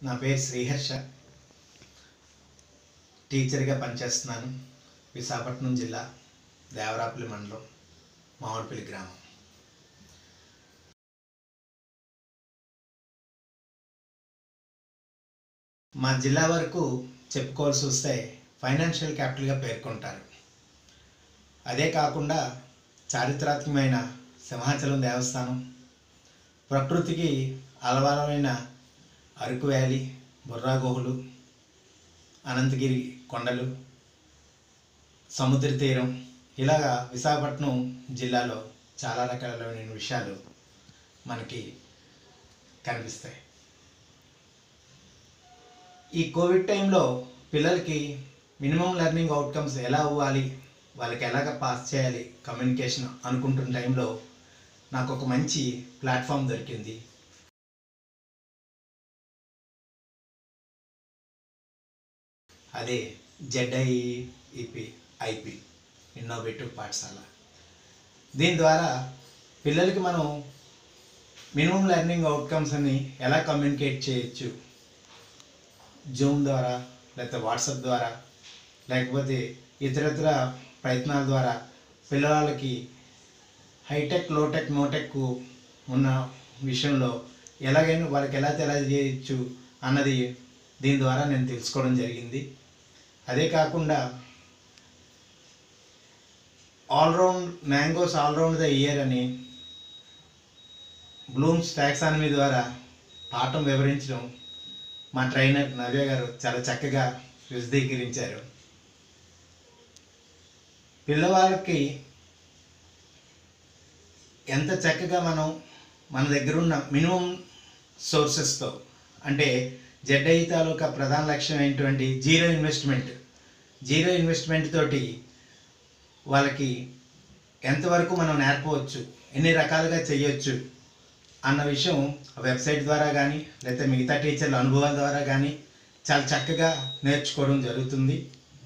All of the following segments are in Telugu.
నా పేరు శ్రీహర్ష టీచర్గా పనిచేస్తున్నాను విశాఖపట్నం జిల్లా దేవరాపల్లి మండలం మామిడిపల్లి గ్రామం మా జిల్లా వరకు చెప్పుకోవాల్సి వస్తే ఫైనాన్షియల్ క్యాపిటల్గా పేర్కొంటారు అదే కాకుండా చారిత్రాత్మకమైన సింహాచలం దేవస్థానం ప్రకృతికి అలవాలమైన అరకు వ్యాలీ బుర్రా గుహలు అనంతగిరి కొండలు సముద్ర తీరం ఇలాగా విశాఖపట్నం జిల్లాలో చాలా రకాలైన విషయాలు మనకి కనిపిస్తాయి ఈ కోవిడ్ టైంలో పిల్లలకి మినిమం లెర్నింగ్ అవుట్కమ్స్ ఎలా అవ్వాలి వాళ్ళకి ఎలాగ పాస్ చేయాలి కమ్యూనికేషన్ అనుకుంటున్న టైంలో నాకు ఒక మంచి ప్లాట్ఫామ్ దొరికింది అదే జెడ్ఐఈపి ఐపి ఇన్నోవేటివ్ పాఠశాల దీని ద్వారా పిల్లలకి మనం మినిమం లెర్నింగ్ అవుట్కమ్స్ అని ఎలా కమ్యూనికేట్ చేయొచ్చు జూమ్ ద్వారా లేకపోతే వాట్సాప్ ద్వారా లేకపోతే ఇతరత్ర ప్రయత్నాల ద్వారా పిల్లలకి హైటెక్ లోటెక్ నోటెక్ ఉన్న విషయంలో ఎలాగైనా వాళ్ళకి ఎలా తెలియజేయచ్చు అన్నది దీని ద్వారా నేను తెలుసుకోవడం జరిగింది అదే కాకుండా all round mangoes all round the year అని బ్లూమ్స్ టాక్సానమీ ద్వారా పాఠం వివరించడం మా ట్రైనర్ నవ్య గారు చాలా చక్కగా విశదీకరించారు పిల్లవాళ్ళకి ఎంత చక్కగా మనం మన దగ్గర ఉన్న మినిమం సోర్సెస్తో అంటే జెడ్ఐ తాలూకా ప్రధాన లక్ష్యం ఏంటంటే జీరో ఇన్వెస్ట్మెంట్ జీరో ఇన్వెస్ట్మెంట్ తోటి వాళ్ళకి ఎంతవరకు మనం నేర్పవచ్చు ఎన్ని రకాలుగా చేయొచ్చు అన్న విషయం వెబ్సైట్ ద్వారా కానీ లేకపోతే మిగతా టీచర్ల అనుభవాల ద్వారా కానీ చాలా చక్కగా నేర్చుకోవడం జరుగుతుంది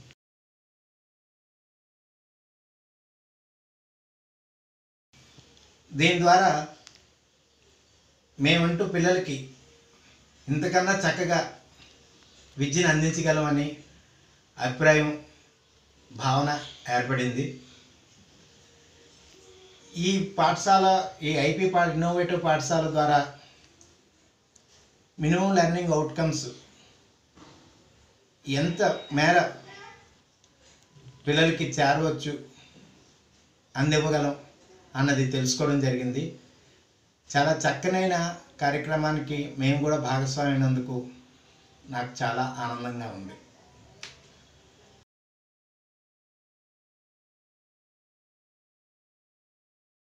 దీని ద్వారా మేమంటూ పిల్లలకి ఇంతకన్నా చక్కగా విద్యను అందించగలమని అభిప్రాయం భావన ఏర్పడింది ఈ పాఠశాల ఈ ఐపీ పా ఇన్నోవేటివ్ పాఠశాల ద్వారా మినిమం లెర్నింగ్ అవుట్కమ్స్ ఎంత మేర పిల్లలకి చేరవచ్చు అందివ్వగలం అన్నది తెలుసుకోవడం జరిగింది చాలా చక్కనైన కార్యక్రమానికి మేము కూడా భాగస్వామైనందుకు నాకు చాలా ఆనందంగా ఉంది